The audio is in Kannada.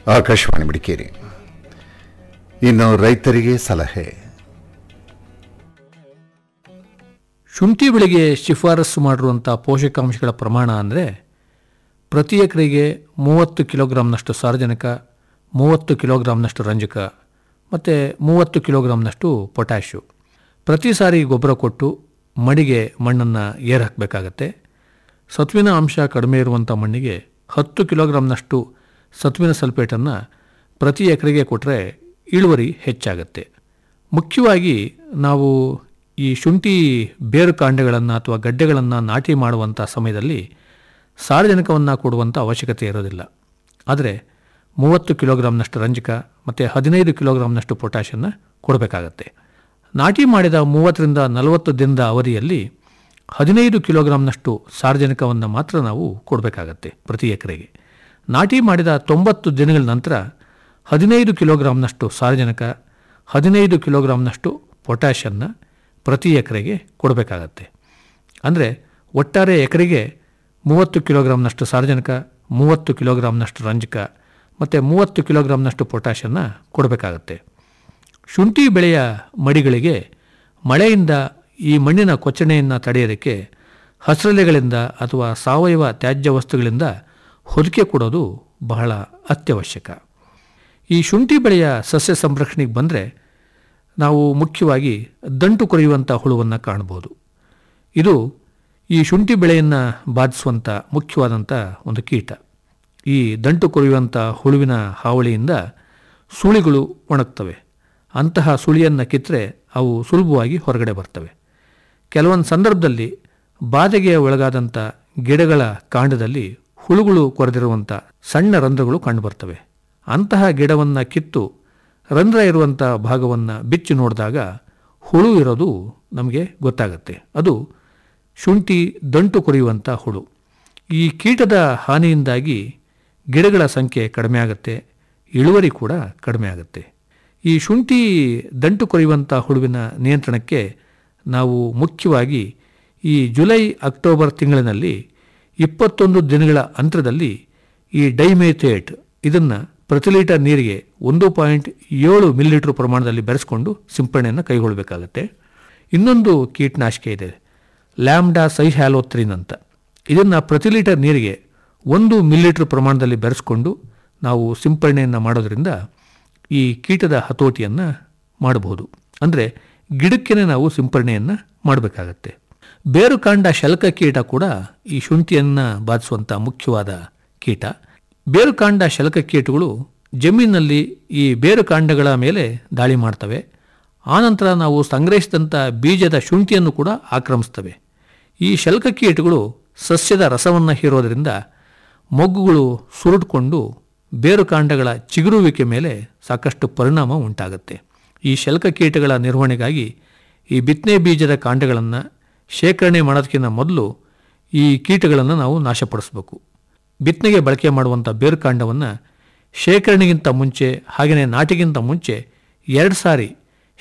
ಆಕಾಶವಾಣಿ ಮಡಿಕೇರಿ ಇನ್ನು ರೈತರಿಗೆ ಸಲಹೆ ಶುಂಠಿ ಬೆಳೆಗೆ ಶಿಫಾರಸು ಮಾಡಿರುವಂಥ ಪೋಷಕಾಂಶಗಳ ಪ್ರಮಾಣ ಅಂದರೆ ಪ್ರತಿ ಎಕರೆಗೆ ಮೂವತ್ತು ಕಿಲೋಗ್ರಾಂನಷ್ಟು ಸಾರಜನಕ ಮೂವತ್ತು ಕಿಲೋಗ್ರಾಂನಷ್ಟು ರಂಜಕ ಮತ್ತು ಮೂವತ್ತು ಕಿಲೋಗ್ರಾಂನಷ್ಟು ಪೊಟ್ಯಾಶು ಪ್ರತಿ ಸಾರಿ ಗೊಬ್ಬರ ಕೊಟ್ಟು ಮಡಿಗೆ ಮಣ್ಣನ್ನು ಏರ್ ಹಾಕಬೇಕಾಗತ್ತೆ ಸತ್ವಿನ ಅಂಶ ಕಡಿಮೆ ಇರುವಂಥ ಮಣ್ಣಿಗೆ ಹತ್ತು ಕಿಲೋಗ್ರಾಂನಷ್ಟು ಸತ್ವಿನ ಸಲ್ಫೇಟನ್ನು ಪ್ರತಿ ಎಕರೆಗೆ ಕೊಟ್ಟರೆ ಇಳುವರಿ ಹೆಚ್ಚಾಗತ್ತೆ ಮುಖ್ಯವಾಗಿ ನಾವು ಈ ಶುಂಠಿ ಬೇರು ಕಾಂಡಗಳನ್ನು ಅಥವಾ ಗಡ್ಡೆಗಳನ್ನು ನಾಟಿ ಮಾಡುವಂಥ ಸಮಯದಲ್ಲಿ ಸಾರಜನಕವನ್ನು ಕೊಡುವಂಥ ಅವಶ್ಯಕತೆ ಇರೋದಿಲ್ಲ ಆದರೆ ಮೂವತ್ತು ಕಿಲೋಗ್ರಾಂನಷ್ಟು ರಂಜಕ ಮತ್ತು ಹದಿನೈದು ಕಿಲೋಗ್ರಾಂನಷ್ಟು ಪೊಟ್ಯಾಷನ್ನು ಕೊಡಬೇಕಾಗತ್ತೆ ನಾಟಿ ಮಾಡಿದ ಮೂವತ್ತರಿಂದ ನಲವತ್ತು ದಿನದ ಅವಧಿಯಲ್ಲಿ ಹದಿನೈದು ಕಿಲೋಗ್ರಾಂನಷ್ಟು ಸಾರಜನಕವನ್ನು ಮಾತ್ರ ನಾವು ಕೊಡಬೇಕಾಗತ್ತೆ ಪ್ರತಿ ಎಕರೆಗೆ ನಾಟಿ ಮಾಡಿದ ತೊಂಬತ್ತು ದಿನಗಳ ನಂತರ ಹದಿನೈದು ಕಿಲೋಗ್ರಾಂನಷ್ಟು ಸಾರಜನಕ ಹದಿನೈದು ಕಿಲೋಗ್ರಾಂನಷ್ಟು ಪೊಟ್ಯಾಷನ್ನು ಪ್ರತಿ ಎಕರೆಗೆ ಕೊಡಬೇಕಾಗತ್ತೆ ಅಂದರೆ ಒಟ್ಟಾರೆ ಎಕರೆಗೆ ಮೂವತ್ತು ಕಿಲೋಗ್ರಾಂನಷ್ಟು ಸಾರಜನಕ ಮೂವತ್ತು ಕಿಲೋಗ್ರಾಂನಷ್ಟು ರಂಜಕ ಮತ್ತು ಮೂವತ್ತು ಕಿಲೋಗ್ರಾಂನಷ್ಟು ಪೊಟ್ಯಾಷನ್ನು ಕೊಡಬೇಕಾಗತ್ತೆ ಶುಂಠಿ ಬೆಳೆಯ ಮಡಿಗಳಿಗೆ ಮಳೆಯಿಂದ ಈ ಮಣ್ಣಿನ ಕೊಚ್ಚಣೆಯನ್ನು ತಡೆಯೋದಕ್ಕೆ ಹಸಿರೆಲೆಗಳಿಂದ ಅಥವಾ ಸಾವಯವ ತ್ಯಾಜ್ಯ ವಸ್ತುಗಳಿಂದ ಹೊದಿಕೆ ಕೊಡೋದು ಬಹಳ ಅತ್ಯವಶ್ಯಕ ಈ ಶುಂಠಿ ಬೆಳೆಯ ಸಸ್ಯ ಸಂರಕ್ಷಣೆಗೆ ಬಂದರೆ ನಾವು ಮುಖ್ಯವಾಗಿ ದಂಟು ಕೊರೆಯುವಂಥ ಹುಳುವನ್ನು ಕಾಣ್ಬೋದು ಇದು ಈ ಶುಂಠಿ ಬೆಳೆಯನ್ನು ಬಾಧಿಸುವಂಥ ಮುಖ್ಯವಾದಂಥ ಒಂದು ಕೀಟ ಈ ದಂಟು ಕೊರೆಯುವಂಥ ಹುಳುವಿನ ಹಾವಳಿಯಿಂದ ಸುಳಿಗಳು ಒಣಗ್ತವೆ ಅಂತಹ ಸುಳಿಯನ್ನು ಕಿತ್ತರೆ ಅವು ಸುಲಭವಾಗಿ ಹೊರಗಡೆ ಬರ್ತವೆ ಕೆಲವೊಂದು ಸಂದರ್ಭದಲ್ಲಿ ಬಾಧೆಗೆ ಒಳಗಾದಂಥ ಗಿಡಗಳ ಕಾಂಡದಲ್ಲಿ ಹುಳುಗಳು ಕೊರೆದಿರುವಂಥ ಸಣ್ಣ ರಂಧ್ರಗಳು ಕಂಡುಬರ್ತವೆ ಅಂತಹ ಗಿಡವನ್ನು ಕಿತ್ತು ರಂಧ್ರ ಇರುವಂಥ ಭಾಗವನ್ನು ಬಿಚ್ಚಿ ನೋಡಿದಾಗ ಹುಳು ಇರೋದು ನಮಗೆ ಗೊತ್ತಾಗುತ್ತೆ ಅದು ಶುಂಠಿ ದಂಟು ಕೊರೆಯುವಂಥ ಹುಳು ಈ ಕೀಟದ ಹಾನಿಯಿಂದಾಗಿ ಗಿಡಗಳ ಸಂಖ್ಯೆ ಕಡಿಮೆ ಆಗುತ್ತೆ ಇಳುವರಿ ಕೂಡ ಕಡಿಮೆ ಆಗುತ್ತೆ ಈ ಶುಂಠಿ ದಂಟು ಕೊರೆಯುವಂಥ ಹುಳುವಿನ ನಿಯಂತ್ರಣಕ್ಕೆ ನಾವು ಮುಖ್ಯವಾಗಿ ಈ ಜುಲೈ ಅಕ್ಟೋಬರ್ ತಿಂಗಳಿನಲ್ಲಿ ಇಪ್ಪತ್ತೊಂದು ದಿನಗಳ ಅಂತರದಲ್ಲಿ ಈ ಡೈಮೇಥೇಟ್ ಇದನ್ನು ಪ್ರತಿ ಲೀಟರ್ ನೀರಿಗೆ ಒಂದು ಪಾಯಿಂಟ್ ಏಳು ಮಿಲಿಲೀಟ್ರ್ ಪ್ರಮಾಣದಲ್ಲಿ ಬೆರೆಸ್ಕೊಂಡು ಸಿಂಪರಣೆಯನ್ನು ಕೈಗೊಳ್ಳಬೇಕಾಗತ್ತೆ ಇನ್ನೊಂದು ಕೀಟನಾಶಕ ಇದೆ ಲ್ಯಾಮ್ಡಾ ಸೈಹ್ಯಾಲೋತ್ರಿನ್ ಅಂತ ಇದನ್ನು ಪ್ರತಿ ಲೀಟರ್ ನೀರಿಗೆ ಒಂದು ಮಿಲಿಲೀಟ್ರ್ ಪ್ರಮಾಣದಲ್ಲಿ ಬೆರೆಸ್ಕೊಂಡು ನಾವು ಸಿಂಪರಣೆಯನ್ನು ಮಾಡೋದರಿಂದ ಈ ಕೀಟದ ಹತೋಟಿಯನ್ನು ಮಾಡಬಹುದು ಅಂದರೆ ಗಿಡಕ್ಕೇ ನಾವು ಸಿಂಪರಣೆಯನ್ನು ಮಾಡಬೇಕಾಗತ್ತೆ ಬೇರುಕಾಂಡ ಶಲ್ಕ ಕೀಟ ಕೂಡ ಈ ಶುಂಠಿಯನ್ನು ಬಾಧಿಸುವಂಥ ಮುಖ್ಯವಾದ ಕೀಟ ಬೇರುಕಾಂಡ ಶಲ್ಕ ಕೀಟಗಳು ಜಮೀನಿನಲ್ಲಿ ಈ ಬೇರುಕಾಂಡಗಳ ಮೇಲೆ ದಾಳಿ ಮಾಡ್ತವೆ ಆನಂತರ ನಾವು ಸಂಗ್ರಹಿಸಿದಂಥ ಬೀಜದ ಶುಂಠಿಯನ್ನು ಕೂಡ ಆಕ್ರಮಿಸ್ತವೆ ಈ ಶಲ್ಕ ಕೀಟಗಳು ಸಸ್ಯದ ರಸವನ್ನು ಹೀರೋದರಿಂದ ಮೊಗ್ಗುಗಳು ಸುರುಟ್ಕೊಂಡು ಬೇರುಕಾಂಡಗಳ ಚಿಗುರುವಿಕೆ ಮೇಲೆ ಸಾಕಷ್ಟು ಪರಿಣಾಮ ಉಂಟಾಗುತ್ತೆ ಈ ಶಲ್ಕ ಕೀಟಗಳ ನಿರ್ವಹಣೆಗಾಗಿ ಈ ಬಿತ್ತನೆ ಬೀಜದ ಕಾಂಡಗಳನ್ನು ಶೇಖರಣೆ ಮಾಡೋದಕ್ಕಿಂತ ಮೊದಲು ಈ ಕೀಟಗಳನ್ನು ನಾವು ನಾಶಪಡಿಸಬೇಕು ಬಿತ್ತನೆಗೆ ಬಳಕೆ ಮಾಡುವಂಥ ಬೇರುಕಾಂಡವನ್ನು ಶೇಖರಣೆಗಿಂತ ಮುಂಚೆ ಹಾಗೆಯೇ ನಾಟಿಗಿಂತ ಮುಂಚೆ ಎರಡು ಸಾರಿ